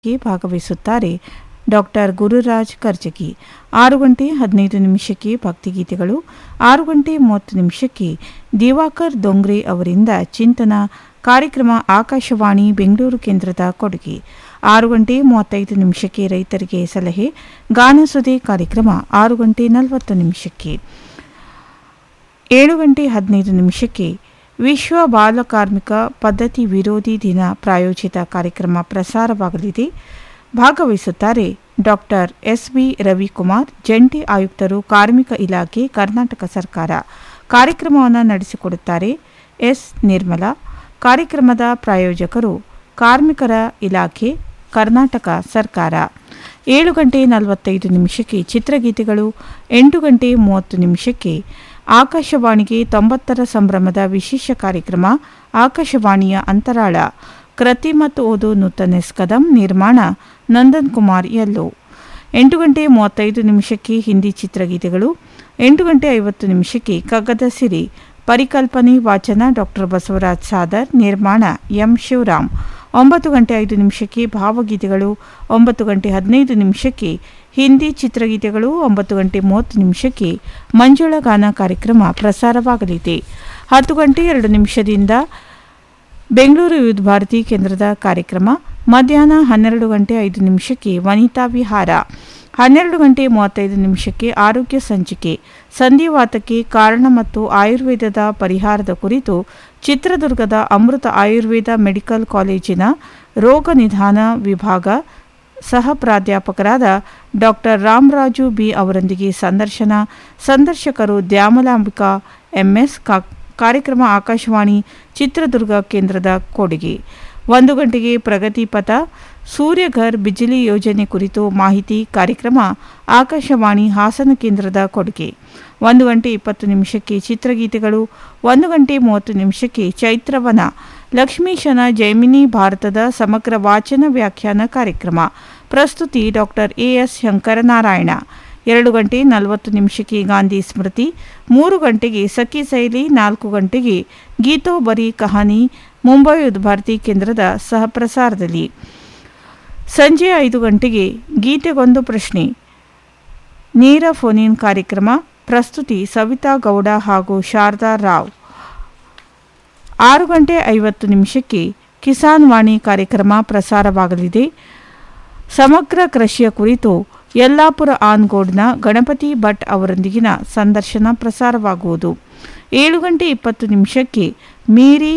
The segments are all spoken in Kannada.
ಗೆ ಭಾಗವಹಿಸುತ್ತಾರೆ ಡಾಕ್ಟರ್ ಗುರುರಾಜ್ ಕರ್ಜಗಿ ಆರು ಗಂಟೆ ಹದಿನೈದು ನಿಮಿಷಕ್ಕೆ ಭಕ್ತಿಗೀತೆಗಳು ಆರು ಗಂಟೆ ಮೂವತ್ತು ನಿಮಿಷಕ್ಕೆ ದಿವಾಕರ್ ದೊಂಗ್ರೆ ಅವರಿಂದ ಚಿಂತನ ಕಾರ್ಯಕ್ರಮ ಆಕಾಶವಾಣಿ ಬೆಂಗಳೂರು ಕೇಂದ್ರದ ಕೊಡುಗೆ ಆರು ಗಂಟೆ ಮೂವತ್ತೈದು ನಿಮಿಷಕ್ಕೆ ರೈತರಿಗೆ ಸಲಹೆ ಗಾನಸುದೆ ಕಾರ್ಯಕ್ರಮ ಆರು ಗಂಟೆ ನಲವತ್ತು ನಿಮಿಷಕ್ಕೆ ಏಳು ಗಂಟೆ ಹದಿನೈದು ನಿಮಿಷಕ್ಕೆ ವಿಶ್ವ ಬಾಲಕಾರ್ಮಿಕ ಪದ್ಧತಿ ವಿರೋಧಿ ದಿನ ಪ್ರಾಯೋಜಿತ ಕಾರ್ಯಕ್ರಮ ಪ್ರಸಾರವಾಗಲಿದೆ ಭಾಗವಹಿಸುತ್ತಾರೆ ಡಾಕ್ಟರ್ ಎಸ್ ವಿ ರವಿಕುಮಾರ್ ಜಂಟಿ ಆಯುಕ್ತರು ಕಾರ್ಮಿಕ ಇಲಾಖೆ ಕರ್ನಾಟಕ ಸರ್ಕಾರ ಕಾರ್ಯಕ್ರಮವನ್ನು ನಡೆಸಿಕೊಡುತ್ತಾರೆ ಎಸ್ ನಿರ್ಮಲಾ ಕಾರ್ಯಕ್ರಮದ ಪ್ರಾಯೋಜಕರು ಕಾರ್ಮಿಕರ ಇಲಾಖೆ ಕರ್ನಾಟಕ ಸರ್ಕಾರ ಏಳು ಗಂಟೆ ನಲವತ್ತೈದು ನಿಮಿಷಕ್ಕೆ ಚಿತ್ರಗೀತೆಗಳು ಎಂಟು ಗಂಟೆ ಮೂವತ್ತು ನಿಮಿಷಕ್ಕೆ ಆಕಾಶವಾಣಿಗೆ ತೊಂಬತ್ತರ ಸಂಭ್ರಮದ ವಿಶೇಷ ಕಾರ್ಯಕ್ರಮ ಆಕಾಶವಾಣಿಯ ಅಂತರಾಳ ಕೃತಿ ಮತ್ತು ಓದು ನೂತನ ಕದಂ ನಿರ್ಮಾಣ ನಂದನ್ ಕುಮಾರ್ ಯಲ್ಲೋ ಎಂಟು ಗಂಟೆ ಮೂವತ್ತೈದು ನಿಮಿಷಕ್ಕೆ ಹಿಂದಿ ಚಿತ್ರಗೀತೆಗಳು ಎಂಟು ಗಂಟೆ ಐವತ್ತು ನಿಮಿಷಕ್ಕೆ ಕಗ್ಗದ ಸಿರಿ ಪರಿಕಲ್ಪನೆ ವಾಚನ ಡಾಕ್ಟರ್ ಬಸವರಾಜ್ ಸಾದರ್ ನಿರ್ಮಾಣ ಎಂ ಶಿವರಾಮ್ ಒಂಬತ್ತು ಗಂಟೆ ಐದು ನಿಮಿಷಕ್ಕೆ ಭಾವಗೀತೆಗಳು ಒಂಬತ್ತು ಗಂಟೆ ಹದಿನೈದು ನಿಮಿಷಕ್ಕೆ ಹಿಂದಿ ಚಿತ್ರಗೀತೆಗಳು ಒಂಬತ್ತು ಗಂಟೆ ಮೂವತ್ತು ನಿಮಿಷಕ್ಕೆ ಮಂಜುಳ ಗಾನ ಕಾರ್ಯಕ್ರಮ ಪ್ರಸಾರವಾಗಲಿದೆ ಹತ್ತು ಗಂಟೆ ಎರಡು ನಿಮಿಷದಿಂದ ಬೆಂಗಳೂರು ವಿವಿಧ ಭಾರತಿ ಕೇಂದ್ರದ ಕಾರ್ಯಕ್ರಮ ಮಧ್ಯಾಹ್ನ ಹನ್ನೆರಡು ಗಂಟೆ ಐದು ನಿಮಿಷಕ್ಕೆ ವನಿತಾ ವಿಹಾರ ಹನ್ನೆರಡು ಗಂಟೆ ಮೂವತ್ತೈದು ನಿಮಿಷಕ್ಕೆ ಆರೋಗ್ಯ ಸಂಚಿಕೆ ಸಂಧಿವಾತಕ್ಕೆ ಕಾರಣ ಮತ್ತು ಆಯುರ್ವೇದದ ಪರಿಹಾರದ ಕುರಿತು ಚಿತ್ರದುರ್ಗದ ಅಮೃತ ಆಯುರ್ವೇದ ಮೆಡಿಕಲ್ ಕಾಲೇಜಿನ ರೋಗ ನಿಧಾನ ವಿಭಾಗ ಸಹ ಪ್ರಾಧ್ಯಾಪಕರಾದ ಡಾಕ್ಟರ್ ರಾಮರಾಜು ಬಿ ಅವರೊಂದಿಗೆ ಸಂದರ್ಶನ ಸಂದರ್ಶಕರು ದ್ಯಾಮಲಾಂಬಿಕಾ ಎಂಎಸ್ ಕಾರ್ಯಕ್ರಮ ಆಕಾಶವಾಣಿ ಚಿತ್ರದುರ್ಗ ಕೇಂದ್ರದ ಕೊಡುಗೆ ಒಂದು ಗಂಟೆಗೆ ಪ್ರಗತಿ ಪಥ ಸೂರ್ಯಘರ್ ಬಿಜಿಲಿ ಯೋಜನೆ ಕುರಿತು ಮಾಹಿತಿ ಕಾರ್ಯಕ್ರಮ ಆಕಾಶವಾಣಿ ಹಾಸನ ಕೇಂದ್ರದ ಕೊಡುಗೆ ಒಂದು ಗಂಟೆ ಇಪ್ಪತ್ತು ನಿಮಿಷಕ್ಕೆ ಚಿತ್ರಗೀತೆಗಳು ಒಂದು ಗಂಟೆ ಮೂವತ್ತು ನಿಮಿಷಕ್ಕೆ ಚೈತ್ರವನ ಲಕ್ಷ್ಮೀಶನ ಜೈಮಿನಿ ಭಾರತದ ಸಮಗ್ರ ವಾಚನ ವ್ಯಾಖ್ಯಾನ ಕಾರ್ಯಕ್ರಮ ಪ್ರಸ್ತುತಿ ಡಾಕ್ಟರ್ ಎ ಎಸ್ ಶಂಕರನಾರಾಯಣ ಎರಡು ಗಂಟೆ ನಲವತ್ತು ನಿಮಿಷಕ್ಕೆ ಗಾಂಧಿ ಸ್ಮೃತಿ ಮೂರು ಗಂಟೆಗೆ ಸಖಿ ಶೈಲಿ ನಾಲ್ಕು ಗಂಟೆಗೆ ಗೀತೋ ಬರಿ ಕಹಾನಿ ಮುಂಬೈ ಭಾರತಿ ಕೇಂದ್ರದ ಸಹಪ್ರಸಾರದಲ್ಲಿ ಸಂಜೆ ಐದು ಗಂಟೆಗೆ ಗೀತೆಗೊಂದು ಪ್ರಶ್ನೆ ನೇರ ಫೋನಿನ್ ಕಾರ್ಯಕ್ರಮ ಪ್ರಸ್ತುತಿ ಸವಿತಾ ಗೌಡ ಹಾಗೂ ಶಾರದಾ ರಾವ್ ಆರು ಗಂಟೆ ಐವತ್ತು ನಿಮಿಷಕ್ಕೆ ಕಿಸಾನ್ ವಾಣಿ ಕಾರ್ಯಕ್ರಮ ಪ್ರಸಾರವಾಗಲಿದೆ ಸಮಗ್ರ ಕೃಷಿಯ ಕುರಿತು ಯಲ್ಲಾಪುರ ಆನ್ಗೋಡ್ನ ಗಣಪತಿ ಭಟ್ ಅವರೊಂದಿಗಿನ ಸಂದರ್ಶನ ಪ್ರಸಾರವಾಗುವುದು ಏಳು ಗಂಟೆ ಇಪ್ಪತ್ತು ನಿಮಿಷಕ್ಕೆ ಮೀರಿ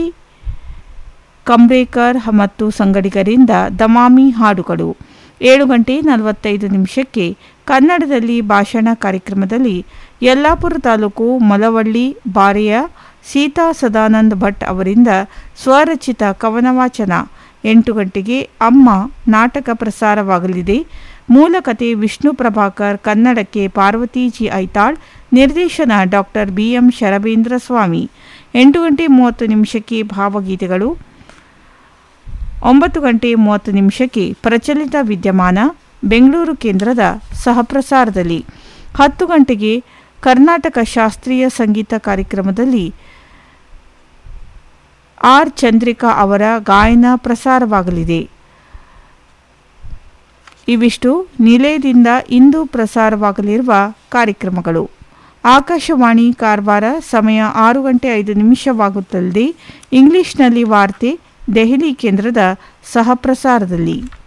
ಕಂಬ್ರೇಕರ್ ಮತ್ತು ಸಂಗಡಿಗರಿಂದ ದಮಾಮಿ ಹಾಡುಗಳು ಏಳು ಗಂಟೆ ನಲವತ್ತೈದು ನಿಮಿಷಕ್ಕೆ ಕನ್ನಡದಲ್ಲಿ ಭಾಷಣ ಕಾರ್ಯಕ್ರಮದಲ್ಲಿ ಯಲ್ಲಾಪುರ ತಾಲೂಕು ಮೊಲವಳ್ಳಿ ಬಾರೆಯ ಸೀತಾ ಸದಾನಂದ್ ಭಟ್ ಅವರಿಂದ ಸ್ವರಚಿತ ಕವನ ವಾಚನ ಎಂಟು ಗಂಟೆಗೆ ಅಮ್ಮ ನಾಟಕ ಪ್ರಸಾರವಾಗಲಿದೆ ಮೂಲಕತೆ ವಿಷ್ಣು ಪ್ರಭಾಕರ್ ಕನ್ನಡಕ್ಕೆ ಪಾರ್ವತಿ ಜಿ ಐತಾಳ್ ನಿರ್ದೇಶನ doctor B M Sharabendra Swami ಎಂಟು ಗಂಟೆ ಮೂವತ್ತು ನಿಮಿಷಕ್ಕೆ ಭಾವಗೀತೆಗಳು ಒಂಬತ್ತು ಗಂಟೆ ಮೂವತ್ತು ನಿಮಿಷಕ್ಕೆ ಪ್ರಚಲಿತ ವಿದ್ಯಮಾನ ಬೆಂಗಳೂರು ಕೇಂದ್ರದ ಸಹಪ್ರಸಾರದಲ್ಲಿ ಹತ್ತು ಗಂಟೆಗೆ ಕರ್ನಾಟಕ ಶಾಸ್ತ್ರೀಯ ಸಂಗೀತ ಕಾರ್ಯಕ್ರಮದಲ್ಲಿ ಆರ್ ಚಂದ್ರಿಕಾ ಅವರ ಗಾಯನ ಪ್ರಸಾರವಾಗಲಿದೆ ಇವಿಷ್ಟು ನಿಲಯದಿಂದ ಇಂದು ಪ್ರಸಾರವಾಗಲಿರುವ ಕಾರ್ಯಕ್ರಮಗಳು ಆಕಾಶವಾಣಿ ಕಾರವಾರ ಸಮಯ ಆರು ಗಂಟೆ ಐದು ನಿಮಿಷವಾಗುತ್ತಲ್ಲದೆ ಇಂಗ್ಲಿಷ್ನಲ್ಲಿ ವಾರ್ತೆ ದೆಹಲಿ ಕೇಂದ್ರದ ಸಹಪ್ರಸಾರದಲ್ಲಿ